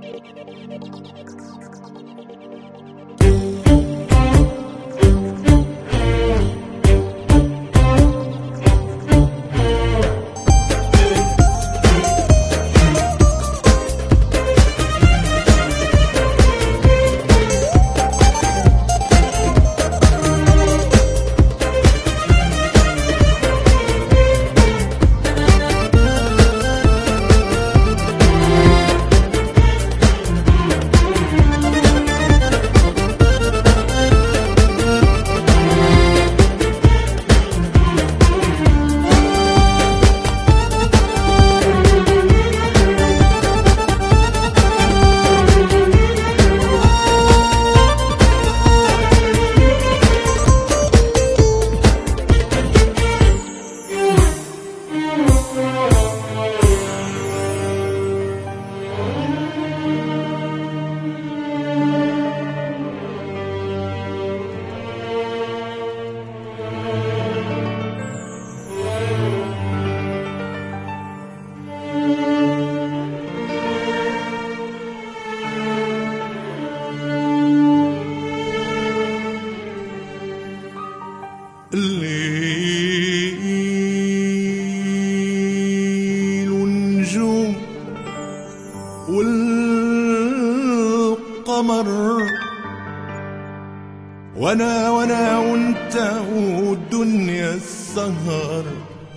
الليل والنجوم والقمر وانا وانا وانت والدنيا السهر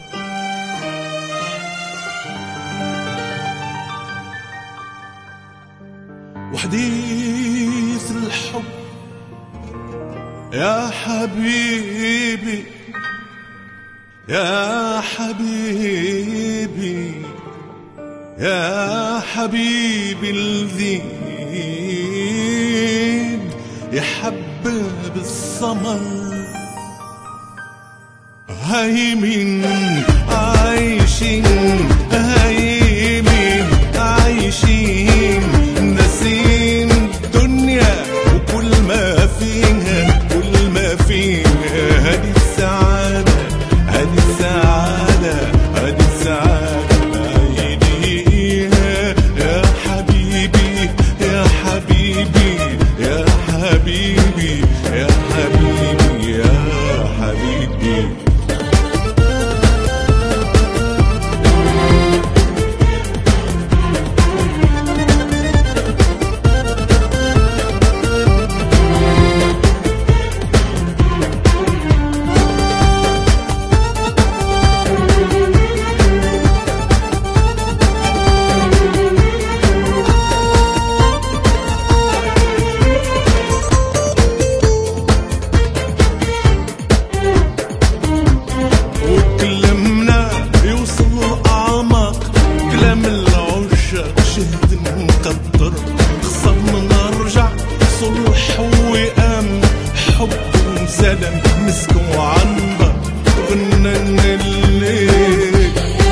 وحديث الحب يا حبيبي يا حبيبي يا حبيبي الذيب يحبب السمر هايمين عايشين هايمين عايشين ناسين الدنيا وكل ما فيها كل ما فيها هذه السعادة هذه السعادة هذه السعادة بعيديها يا حبيبي يا حبيبي يا حبيبي يا حبيبي يا حبيبي وكلامنا يوصل أعماق كلام العشاق شهد مقدر خصمنا نرجع صلح وئام حب وسلام مسك وعنبر غنى الليل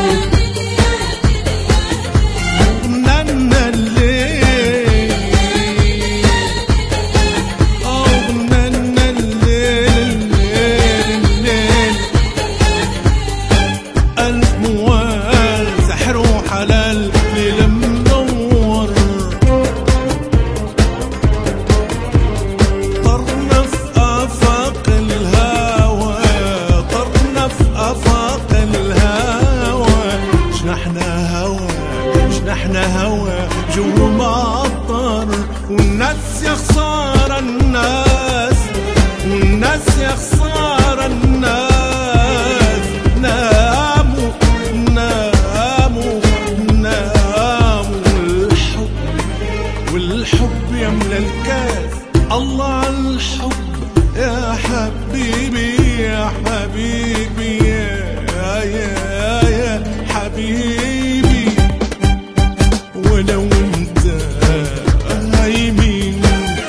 غنى الليل آه، غنى الليل الليل الليل ألف موال سحر وحلال ليلة منور طرنا في آفاق الهوى طرنا في آفاق الهوى شنحنا هوى شنحنا هوى جو معطر والناس يا خسارة الناس والناس يا خسارة الناس ناموا ناموا ناموا الحب والحب يملى الكاس الله على الحب يا حبيبي يا حبيبي يا يا يا حبيبي ولو انت هايمين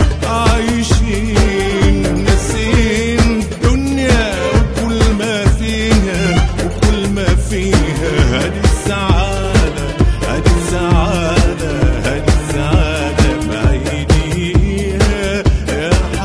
عايشين ناسين الدنيا وكل ما فيها وكل ما فيها هذه السعادة هذه السعادة هذه السعادة بعيديها يا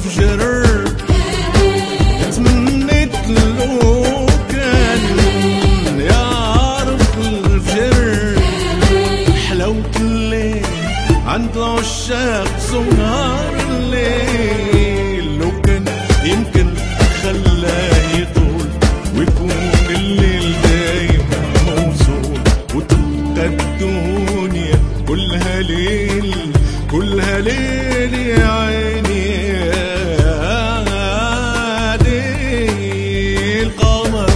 الفجر تمنيت لو كان يعرف الفجر حلاوة الليل عند العشاق سهر الليل لو كان يمكن خلاه يطول ويكون الليل دايم موصول وتبقى الدنيا كلها ليل كلها ليل يا عيني يا ليل قمر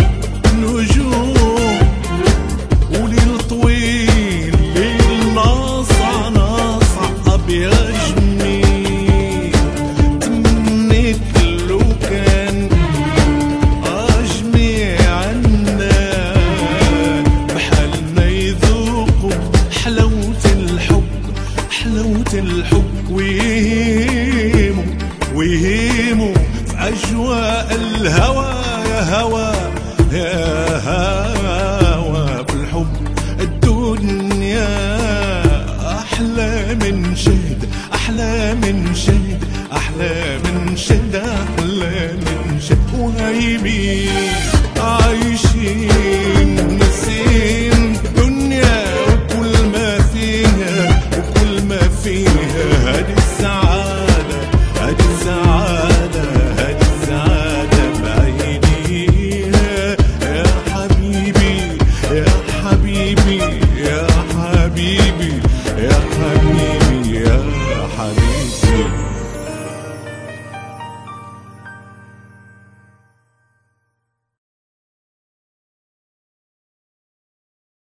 نجوم وليل طويل ليل ناصع ناصع ابيض جميل تمنيت لو كان اجمع الناس بحالنا يذوقوا حلاوة الحب حلاوة الحب ويهيموا ويهيموا في أجواء الهوى يا هوى يا هوى في الحب الدنيا أحلى من شهد أحلى من شهد أحلى من شهد أحلى من شهد وهيبين عايشين نسين دنيا وكل ما فيها وكل ما فيها هذه السعادة هذه السعادة هذه السعادة بعينيها يا حبيبي يا حبيبي يا حبيبي يا حبيبي يا حبيبي